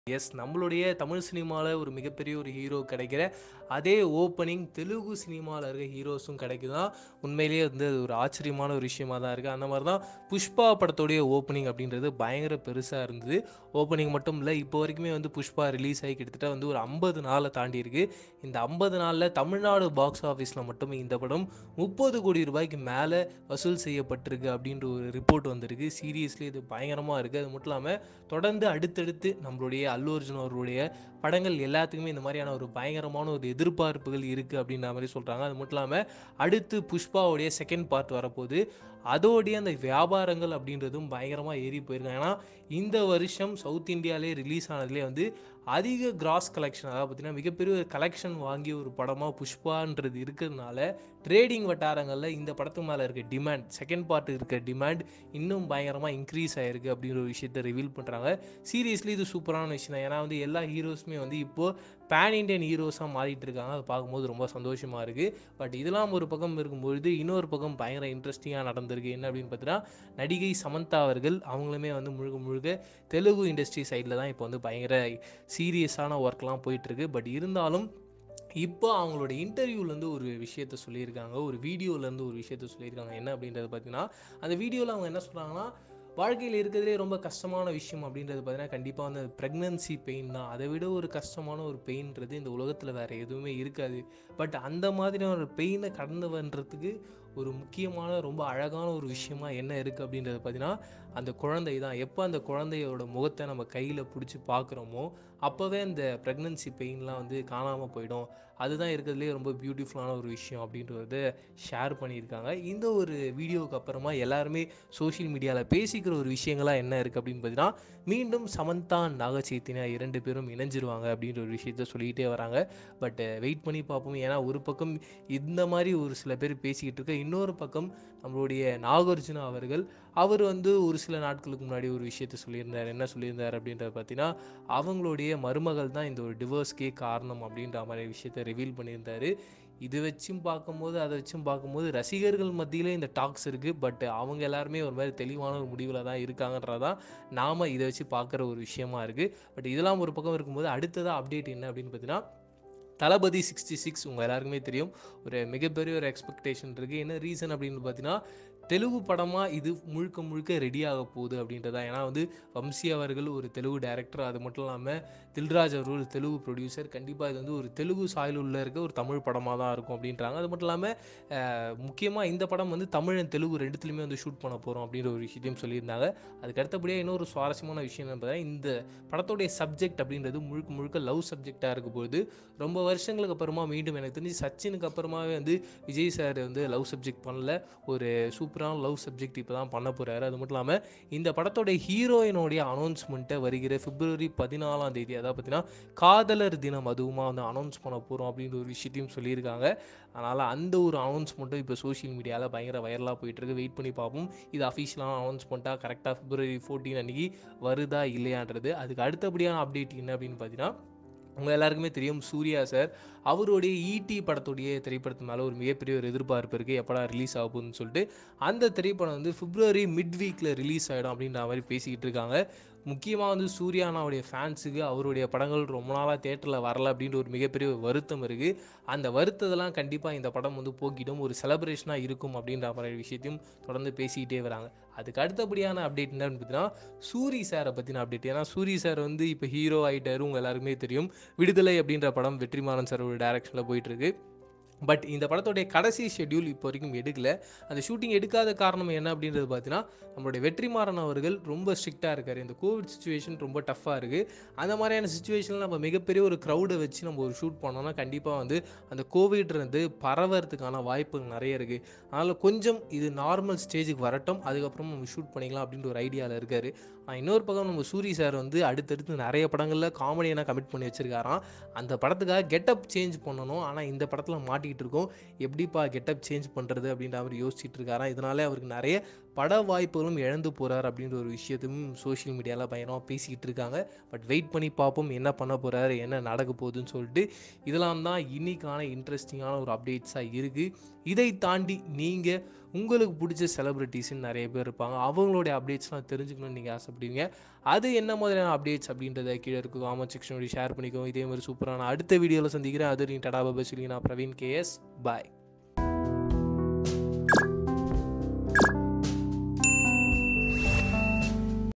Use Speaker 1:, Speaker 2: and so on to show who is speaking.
Speaker 1: S நம்மளுடைய தமிழ் சினிமாவில் ஒரு மிகப்பெரிய ஒரு ஹீரோ கிடைக்கிற அதே ஓப்பனிங் தெலுங்கு சினிமாவில் இருக்க ஹீரோஸும் கிடைக்குதான் உண்மையிலேயே வந்து அது ஒரு ஆச்சரியமான ஒரு விஷயமா தான் இருக்குது அந்த மாதிரி தான் புஷ்பா படத்தோடைய ஓப்பனிங் அப்படின்றது பயங்கர பெருசாக இருந்தது ஓப்பனிங் மட்டும் இல்லை இப்போ வரைக்குமே வந்து புஷ்பா ரிலீஸ் ஆகி கிட்டத்தட்ட வந்து ஒரு ஐம்பது நாளை தாண்டி இருக்கு இந்த ஐம்பது நாளில் தமிழ்நாடு பாக்ஸ் ஆஃபீஸில் மட்டும் இந்த படம் முப்பது கோடி ரூபாய்க்கு மேலே வசூல் செய்யப்பட்டிருக்கு அப்படின்ற ஒரு ரிப்போர்ட் வந்திருக்கு சீரியஸ்லி இது பயங்கரமாக இருக்குது அது மட்டும் இல்லாமல் தொடர்ந்து அடுத்தடுத்து நம்மளுடைய அல்லு அர்ஜுன் அவர்களுடைய படங்கள் எல்லாத்துக்குமே இந்த மாதிரியான ஒரு பயங்கரமான ஒரு எதிர்பார்ப்புகள் இருக்குது அப்படின்ற மாதிரி சொல்கிறாங்க அது மட்டும் இல்லாமல் அடுத்து புஷ்பாவுடைய செகண்ட் பார்ட் வரப்போகுது அதோடைய அந்த வியாபாரங்கள் அப்படின்றதும் பயங்கரமாக ஏறி போயிருக்காங்க ஏன்னா இந்த வருஷம் சவுத் இந்தியாவிலே ரிலீஸ் ஆனதுலேயே வந்து அதிக கிராஸ் கலெக்ஷன் அதாவது பார்த்தீங்கன்னா மிகப்பெரிய ஒரு கலெக்ஷன் வாங்கிய ஒரு படமாக புஷ்பான்றது இருக்கிறதுனால ட்ரேடிங் வட்டாரங்களில் இந்த படத்துக்கு மேலே இருக்க டிமாண்ட் செகண்ட் பார்ட் இருக்க டிமாண்ட் இன்னும் பயங்கரமாக இன்க்ரீஸ் ஆகிருக்கு அப்படின்ற ஒரு விஷயத்தை ரிவீல் பண்ணுறாங்க சீரியஸ்லி இது சூப்பரான விஷயம் தான் ஏன்னா வந்து எல்லா ஹீரோஸுமே வந்து இப்போது பேன் இண்டியன் ஹீரோஸாக மாறிட்டு இருக்காங்க அதை பார்க்கும்போது ரொம்ப சந்தோஷமாக இருக்குது பட் இதெல்லாம் ஒரு பக்கம் இருக்கும்பொழுது இன்னொரு பக்கம் பயங்கர இன்ட்ரெஸ்டிங்காக நடந்திருக்கு என்ன அப்படின்னு பார்த்தீங்கன்னா நடிகை சமந்தா அவர்கள் அவங்களுமே வந்து முழுக்க முழுக்க தெலுங்கு இண்டஸ்ட்ரி சைடில் தான் இப்போ வந்து பயங்கர சீரியஸான ஒர்க்லாம் போயிட்டுருக்கு பட் இருந்தாலும் இப்போ அவங்களோட இன்டர்வியூலேருந்து ஒரு விஷயத்த சொல்லியிருக்காங்க ஒரு வீடியோலேருந்து ஒரு விஷயத்த சொல்லியிருக்காங்க என்ன அப்படின்றது பார்த்தீங்கன்னா அந்த வீடியோவில் அவங்க என்ன சொல்கிறாங்கன்னா வாழ்க்கையில் இருக்கிறதுலே ரொம்ப கஷ்டமான விஷயம் அப்படின்றது பார்த்தீங்கன்னா கண்டிப்பாக வந்து ப்ரெக்னன்சி பெயின் தான் அதை விட ஒரு கஷ்டமான ஒரு பெயின்றது இந்த உலகத்தில் வேறு எதுவுமே இருக்காது பட் அந்த மாதிரியான ஒரு பெயினை கடந்து பண்ணுறதுக்கு ஒரு முக்கியமான ரொம்ப அழகான ஒரு விஷயமா என்ன இருக்குது அப்படின்றது பார்த்தீங்கன்னா அந்த குழந்தை தான் எப்போ அந்த குழந்தையோட முகத்தை நம்ம கையில் பிடிச்சி பார்க்குறோமோ அப்போவே அந்த ப்ரெக்னன்சி பெயின்லாம் வந்து காணாமல் போயிடும் அதுதான் இருக்கிறதுலே ரொம்ப பியூட்டிஃபுல்லான ஒரு விஷயம் அப்படின்றத ஷேர் பண்ணியிருக்காங்க இந்த ஒரு வீடியோவுக்கு அப்புறமா எல்லாருமே சோஷியல் மீடியாவில் பேசிக்கிற ஒரு விஷயங்களாக என்ன இருக்குது அப்படின்னு பார்த்தீங்கன்னா மீண்டும் சமந்தா நாக சைத்தன்யா இரண்டு பேரும் இணைஞ்சிருவாங்க அப்படின்ற ஒரு விஷயத்த சொல்லிக்கிட்டே வராங்க பட் வெயிட் பண்ணி பார்ப்போம் ஏன்னா ஒரு பக்கம் இந்த மாதிரி ஒரு சில பேர் பேசிக்கிட்டு இருக்க இன்னொரு பக்கம் நம்மளுடைய நாகார்ஜுனா அவர்கள் அவர் வந்து ஒரு சில நாட்களுக்கு முன்னாடி ஒரு விஷயத்த சொல்லியிருந்தார் என்ன சொல்லியிருந்தார் அப்படின்றத பார்த்தீங்கன்னா அவங்களுடைய மருமகள் தான் இந்த ஒரு டிவோர்ஸ்க்கே காரணம் அப்படின்ற மாதிரி விஷயத்த ரிவீல் பண்ணியிருந்தாரு இது வச்சும் பார்க்கும்போது அதை வச்சும் பார்க்கும்போது ரசிகர்கள் மத்தியிலே இந்த டாக்ஸ் இருக்குது பட் அவங்க எல்லாருமே ஒரு மாதிரி தெளிவான ஒரு முடிவில் தான் இருக்காங்கன்றதான் நாம் இதை வச்சு பார்க்குற ஒரு விஷயமா இருக்குது பட் இதெல்லாம் ஒரு பக்கம் இருக்கும்போது அடுத்ததாக அப்டேட் என்ன அப்படின்னு பார்த்தீங்கன்னா தளபதி சிக்ஸ்டி சிக்ஸ் உங்கள் எல்லாருக்குமே தெரியும் ஒரு மிகப்பெரிய ஒரு எக்ஸ்பெக்டேஷன் இருக்குது என்ன ரீசன் அப்படின்னு பார்த்தீங்கன்னா தெலுங்கு படமாக இது முழுக்க முழுக்க ரெடி ஆக போகுது அப்படின்றதா ஏன்னா வந்து வம்சி அவர்கள் ஒரு தெலுங்கு டைரக்டர் அது மட்டும் இல்லாமல் தில்ராஜ் அவர்கள் தெலுங்கு ப்ரொடியூசர் கண்டிப்பாக இது வந்து ஒரு தெலுங்கு சாயில் உள்ள இருக்க ஒரு தமிழ் படமாக தான் இருக்கும் அப்படின்றாங்க அது மட்டும் இல்லாமல் முக்கியமாக இந்த படம் வந்து தமிழ் and தெலுங்கு ரெண்டுத்துலையுமே வந்து ஷூட் பண்ண போகிறோம் அப்படின்ற ஒரு விஷயத்தையும் சொல்லியிருந்தாங்க அதுக்கு அடுத்தபடியாக இன்னொரு சுவாரஸ்யமான விஷயம் என்ன பார்த்தீங்கன்னா இந்த படத்தோடைய சப்ஜெக்ட் அப்படின்றது முழுக்க முழுக்க லவ் சப்ஜெக்டாக இருக்கும் போது ரொம்ப வருஷங்களுக்கு அப்புறமா மீண்டும் எனக்கு தெரிஞ்சு சச்சினுக்கு அப்புறமாவே வந்து விஜய் சார் வந்து லவ் சப்ஜெக்ட் பண்ணல ஒரு சூப்பரான லவ் சப்ஜெக்ட் இப்போ தான் பண்ண போகிறாரு அது மட்டும் இல்லாமல் இந்த படத்தோடைய ஹீரோயினுடைய அனௌன்ஸ்மெண்ட்டை வருகிற பிப்ரவரி பதினாலாம் தேதி அதாவது பார்த்தீங்கன்னா காதலர் தினம் அதுவுமா வந்து அனௌன்ஸ் பண்ண போகிறோம் அப்படின்ற ஒரு விஷயத்தையும் சொல்லியிருக்காங்க அதனால் அந்த ஒரு அனௌன்ஸ்மெண்ட்டும் இப்போ சோஷியல் மீடியாவில் பயங்கர வைரலாக போயிட்டுருக்கு வெயிட் பண்ணி பார்ப்போம் இது அஃபிஷியலான அனௌன்ஸ்மெண்ட்டாக கரெக்டாக பிப்ரவரி ஃபோர்டீன் அன்றைக்கி வருதா இல்லையான்றது அதுக்கு அடுத்தபடியான அப்டேட் என்ன அப்படின்னு பார்த்தீங்கன்னா உங்கள் எல்லாருக்குமே தெரியும் சூர்யா சார் அவருடைய ஈடி படத்துடைய திரைப்படத்து மேலே ஒரு மிகப்பெரிய ஒரு எதிர்பார்ப்பு இருக்குது எப்படா ரிலீஸ் ஆக போகுதுன்னு சொல்லிட்டு அந்த திரைப்படம் வந்து பிப்ரவரி மிட் வீக்கில் ரிலீஸ் ஆகிடும் அப்படின்ற மாதிரி பேசிக்கிட்டு இருக்காங்க முக்கியமாக வந்து சூர்யானாவுடைய ஃபேன்ஸுக்கு அவருடைய படங்கள் ரொம்ப நாளாக தேட்டரில் வரல அப்படின்ற ஒரு மிகப்பெரிய ஒரு வருத்தம் இருக்குது அந்த வருத்தத்தெல்லாம் கண்டிப்பாக இந்த படம் வந்து போக்கிடும் ஒரு செலப்ரேஷனாக இருக்கும் அப்படின்ற மாதிரி விஷயத்தையும் தொடர்ந்து பேசிக்கிட்டே வராங்க அதுக்கு அடுத்தபடியான அப்டேட் என்னன்னு பார்த்தீங்கன்னா சூரி சாரை பற்றின அப்டேட் ஏன்னா சூரி சார் வந்து இப்போ ஹீரோ ஆகிட்டாரு உங்கள் எல்லாருக்குமே தெரியும் விடுதலை அப்படின்ற படம் வெற்றிமாறன் சாரோட டேரக்ஷனில் போயிட்டுருக்கு பட் இந்த படத்தோடைய கடைசி ஷெட்யூல் இப்போ வரைக்கும் எடுக்கல அந்த ஷூட்டிங் எடுக்காத காரணம் என்ன அப்படின்றது பார்த்தீங்கன்னா நம்மளுடைய வெற்றிமாறன் அவர்கள் ரொம்ப ஸ்ட்ரிக்டாக இருக்கார் இந்த கோவிட் சுச்சுவேஷன் ரொம்ப டஃப்பாக இருக்குது அந்த மாதிரியான சுச்சுவேஷனில் நம்ம மிகப்பெரிய ஒரு க்ரௌடை வச்சு நம்ம ஒரு ஷூட் பண்ணோம்னா கண்டிப்பாக வந்து அந்த கோவிட் வந்து பரவறதுக்கான வாய்ப்புகள் நிறைய இருக்குது அதனால் கொஞ்சம் இது நார்மல் ஸ்டேஜுக்கு வரட்டும் அதுக்கப்புறம் நம்ம ஷூட் பண்ணிக்கலாம் அப்படின்ற ஒரு ஐடியாவில் இருக்கார் ஆனால் இன்னொரு பக்கம் நம்ம சூரி சார் வந்து அடுத்தடுத்து நிறைய படங்களில் காமெடியெல்லாம் கமிட் பண்ணி வச்சுருக்காராம் அந்த படத்துக்காக கெட்டப் சேஞ்ச் பண்ணணும் ஆனால் இந்த படத்தில் மாட்டிக்கிட்டு இருக்கோம் எப்படிப்பா கெட்டப் சேஞ்ச் பண்ணுறது அப்படின்ற மாதிரி யோசிச்சுட்டு இருக்காராம் இதனாலே அவருக்கு நிறைய பட வாய்ப்புகளும் இழந்து போகிறார் அப்படின்ற ஒரு விஷயத்தையும் சோஷியல் மீடியாவில் பயங்கரமாக பேசிக்கிட்டு இருக்காங்க பட் வெயிட் பண்ணி பார்ப்போம் என்ன பண்ண போகிறாரு என்ன நடக்க போகுதுன்னு சொல்லிட்டு இதெல்லாம் தான் இன்னைக்கான இன்ட்ரெஸ்டிங்கான ஒரு அப்டேட்ஸாக இருக்குது இதை தாண்டி நீங்கள் உங்களுக்கு பிடிச்ச செலிப்ரிட்டிஸ்ன்னு நிறைய பேர் இருப்பாங்க அவங்களுடைய அப்டேட்ஸ்லாம் தெரிஞ்சுக்கணும்னு நீங்கள் ஆசைப்படுவீங்க அது என்ன மாதிரியான அப்டேட்ஸ் அப்படின்றத கீழே இருக்கும் காமெண்ட் செக்ஷனோட ஷேர் பண்ணிக்கோ இதே மாதிரி சூப்பரான அடுத்த வீடியோவில் சந்திக்கிறேன் அது நீ டடா பபா சொல்லி நான் பிரவீன் கேஎஸ் பாய்